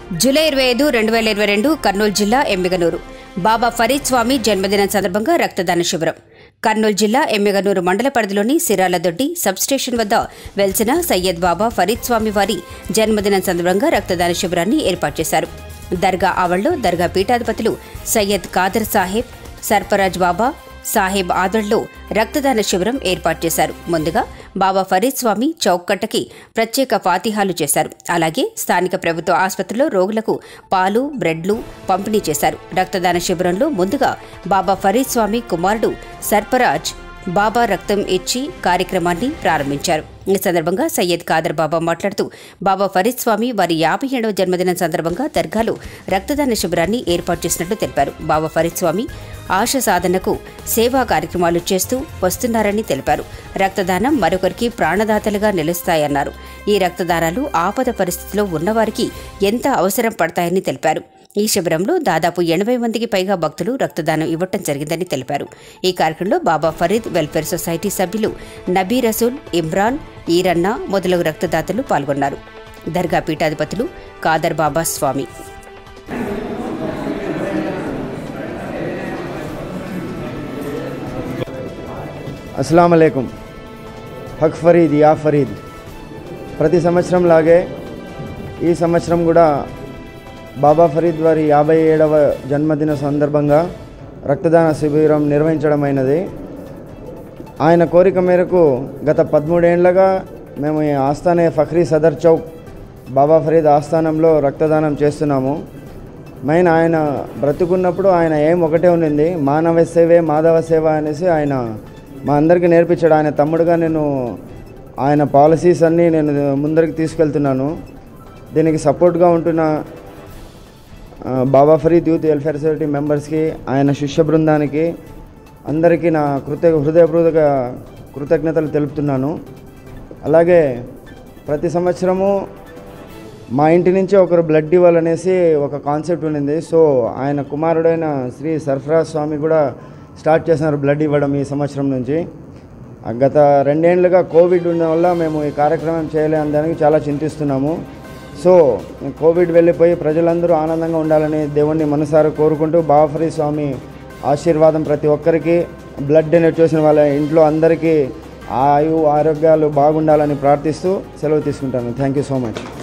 July ఇరవై ఐదు రెండు వేల ఇరవై రెండు కర్నూలు జిల్లా ఎమ్మిగనూరు బాబా ఫరీద్ స్వామి జన్మదినం సందర్భంగా రక్తదాన శిబిరం కర్నూలు జిల్లా ఎమ్మిగనూరు మండల పరిధిలోని సిరాలదొడ్డి సబ్స్టేషన్ వద్ద వెలిసిన సయ్యద్ బాబా ఫరీద్ స్వామి వారి జన్మదినం సందర్భంగా రక్తదాన శిబిరాన్ని ఏర్పాటు చేశారు దర్గా ఆవరణలో దర్గా పీఠాధిపతులు సయ్యద్ కాదర్ సాహెబ్ సర్ఫరాజ్ బాబా సాహెబ్ ఆదళ్లో రక్తదాన శిబిరం ఏర్పాటు చేశారు ముందుగా బాబా ఫరీద్ స్వామి చౌక్కట్టకి ప్రత్యేక ఫాతిహాలు చేశారు అలాగే స్థానిక ప్రభుత్వ ఆసుపత్రిలో రోగులకు పాలు బ్రెడ్లు పంపిణీ చేశారు రక్తదాన శిబిరంలో ముందుగా బాబా ఫరీద్ స్వామి కుమారుడు సర్ఫరాజ్ బాబా రక్తం ఇచ్చి కార్యక్రమాన్ని ప్రారంభించారు ఈ సందర్భంగా సయ్యద్ కాదర్ బాబా మాట్లాడుతూ బాబా ఫరీద్ స్వామి వారి యాభై ఏడవ జన్మదినం సందర్భంగా దర్గాలో రక్తదాన శిబిరాన్ని ఏర్పాటు చేసినట్లు తెలిపారు బాబా ఫరీద్ స్వామి ఆశ సాధనకు సేవా కార్యక్రమాలు చేస్తూ వస్తున్నారని తెలిపారు రక్తదానం మరొకరికి ప్రాణదాతలుగా నిలుస్తాయన్నారు ఈ రక్తదానాలు ఆపద పరిస్థితిలో ఉన్నవారికి ఎంత అవసరం పడతాయని తెలిపారు ఈ శిబిరంలో దాదాపు ఎనభై మందికి పైగా భక్తులు రక్తదానం ఇవ్వటం జరిగిందని తెలిపారు ఈ కార్యక్రమంలో బాబా ఫరీద్ వెల్ఫేర్ సొసైటీ సభ్యులు నబీ రసూల్ ఇమ్రాన్ ఈరన్న మొదలగు రక్తదాతలు పాల్గొన్నారు దర్గా పీఠాధిపతులు కాదర్ బాబా స్వామి అస్సలం అలైకుం హక్ ఫరీద్ యా ఫరీద్ ప్రతి సంవత్సరం లాగే ఈ సంవత్సరం కూడా బాబా ఫరీద్ వారి యాభై ఏడవ జన్మదిన సందర్భంగా రక్తదాన శిబిరం నిర్వహించడమైనది ఆయన కోరిక మేరకు గత పదమూడేళ్లుగా మేము ఈ ఆస్థానే ఫఖ్రీ సదర్ చౌక్ బాబా ఫరీద్ ఆస్థానంలో రక్తదానం చేస్తున్నాము మెయిన్ ఆయన బ్రతుకున్నప్పుడు ఆయన ఏం ఒకటే ఉండింది మానవ సేవే మాధవ సేవ అనేసి ఆయన మా అందరికీ నేర్పించాడు ఆయన తమ్ముడుగా నేను ఆయన పాలసీస్ అన్నీ నేను ముందరికి తీసుకెళ్తున్నాను దీనికి సపోర్ట్గా ఉంటున్న ఆ, Baba Farid youth welfare society మెంబర్స్కి ఆయన శిష్య బృందానికి అందరికీ నా కృత హృదయపూర్వక కృతజ్ఞతలు తెలుపుతున్నాను అలాగే ప్రతి సంవత్సరము మా ఇంటి నుంచి ఒకరు బ్లడ్ ఇవ్వాలనేసి ఒక కాన్సెప్ట్ ఉండింది సో ఆయన కుమారుడైన శ్రీ సర్ఫరాజ్ స్వామి కూడా స్టార్ట్ చేసినారు బ్లడ్ ఇవ్వడం ఈ సంవత్సరం నుంచి ఆ గత రెండేళ్లుగా కోవిడ్ ఉండడం వల్ల మేము ఈ కార్యక్రమం చేయలేని దానికి చాలా చింతిస్తున్నాము సో కోవిడ్ వెళ్ళిపోయి ప్రజలందరూ ఆనందంగా ఉండాలని దేవుణ్ణి మనసారా కోరుకుంటూ బావఫరీ స్వామి ఆశీర్వాదం ప్రతి ఒక్కరికి బ్లడ్ డొనేట్ చేసిన వాళ్ళ ఇంట్లో అందరికీ ఆయు ఆరోగ్యాలు బాగుండాలని ప్రార్థిస్తూ సెలవు తీసుకుంటాను థ్యాంక్ యూ సో మచ్